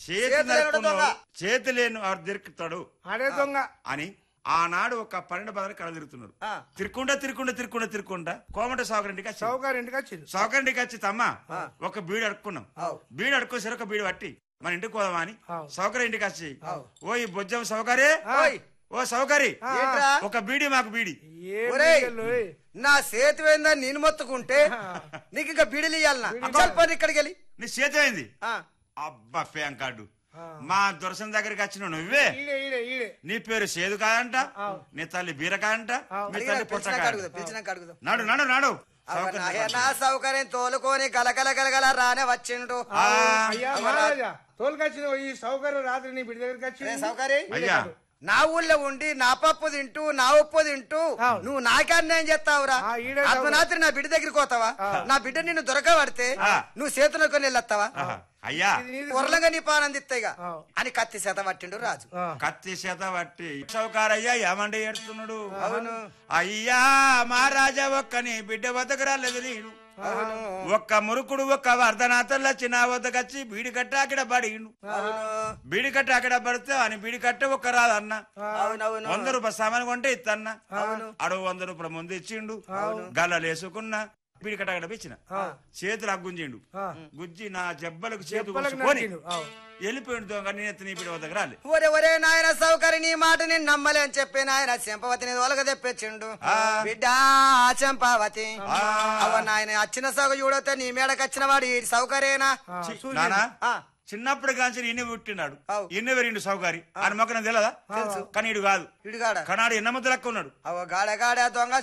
చేతి చేతి లేనుడు నరుకున్నోడు దొంగ. చేతి లేని వాడు దొరుకుతాడు అడే దొంగ అని ఆనాడు ఒక పన్నెండు బదులు కళ తిరుగుతున్నారు ఆ. తిరుక్కుంటా తిరుక్కుంటా తిరుక్కుంటా తిరుక్కుంటా కోమట సాగరింటికి వచ్చి చౌకారు ఇంటికి వచ్చింది సౌకర్యంటికి వచ్చి తమ్మ ఒక బీడు అడుక్కున్నాం ఆవ్. బీడు అడుక్కోసారి ఒక బీడు పట్టి మన ఇంటికి పోదామా అని ఆవ్. సౌకర్యం ఇంటికి వచ్చి ఓ ఈ బొజ్జం సౌకర్యే ఓయ్ ఓ సౌకర్య ఏంట్రా ఒక బీడి మాకు బీడి ఏ ఒరేయ్. బిడ్డలు, ఏయ్. నా చేతి పోయిందని నేను మొత్తుకుంటే నీకు ఇంకా బిడిలు ఇయ్యాలనా పని ఇక్కడికి వెళ్ళి నీ చేతి అయింది ఆ, అబ్బా ప్యాన్ కార్డు మా దొరసన దగ్గరికి వచ్చిన నువ్వే ఈడే ఈడే ఈడే నీ పేరు సేదు కాదంట నీ తల్లి బీర కాదంట మీ అడిగినా తల్లి పొట్ట పిలిచినాక కాదంట అడుగుదాం పిలిచినాక అడుగుదాం నాడు నాడు నాడు అవ్వ సౌకర్యం నాయ నా సౌకర్యం తోలుకొని గలగల గలగల రానే వచ్చిండు ఆ, అయ్యా మహారాజా తోలుకొచ్చిన ఈ సౌకర్యం రాత్రి నీ బిడ్డ దగ్గరికి రే వచ్చింది సౌకర్యం అయ్యా నా ఊళ్ళో ఉండి నా పప్పు తింటూ నా ఉప్పు తింటూ అవును. నువ్వు నాకే అన్యాయం చేస్తావురా ఆ, ఈడే అర్ధరాత్రి నా బిడ్డ దగ్గరికి పోతావా నా బిడ్డ నిన్ను దొరకబడితే ఆ. నువ్వు చేతులు కొని వెళ్ళొస్తావా ఆహా. అయ్యా ఇది నీది పొరలంగా నీ పానందిస్తాయిగా ఆ. అని కత్తి శాత పట్టిండు రాజు ఆ. కత్తి చేత పట్టి సౌకారయ్యా ఏమండి ఏడుస్తున్నాడు అవును అయ్యా మహారాజా ఒక్కని బిడ్డ బతకరాలేదు నేను అవును ఒక్క మురుకుడు ఒక్క వర్ధనాథల్లో చిన్న వద్దకొచ్చి బీడి కట్ట అక్కడ పడిగిండు అవును బీడి కట్ట అక్కడ పడితే అని బీడి కట్ట ఒక్క రాదన్న అవునవును వంద రూపాయలు సామాన్ కొంటే ఇత్తన్న అడుగు వంద రూపాయల ముందు ఇచ్చిండు గల్లలు వేసుకున్నా బీడి కట్ట అక్కడ ఇచ్చిన చేతులు అగ్గుంజిండు ఆ. గుజ్జి నా జబ్బలకు చేతు చెప్పలకు కొట్టుకొని నరికిండు. ఆవ్. వెళ్ళిపోయిండు దొంగ నేను ఎత్తి నీ బీడి వద్దకు రాలే ఒరే ఒరే నాయన సౌకర్యం నీ మాట నేను నమ్మలే అని చెప్పి నాయన చెంపవతిని తోలగ తెప్పించిండు బిడ్డ చెంపావతి అవ నాయన వచ్చిన సౌక చూడతే నీ మేడకు వచ్చిన వాడు ఈ సౌకర్యేనా ఆ, చి- చూసి- నానా ఆ. చిన్నప్పుడు కాంచి ఇన్ని పుట్టినాడు అవు. ఇన్ని పెరిగిండు సౌకర్యం ఆయన మొక్క నాకు తెలియదా కానీ ఇడు కాదు ఇడుగాడ కనాడు ఎన్న ముద్ద లెక్క ఉన్నాడు అవ గాడ గాడ దొంగ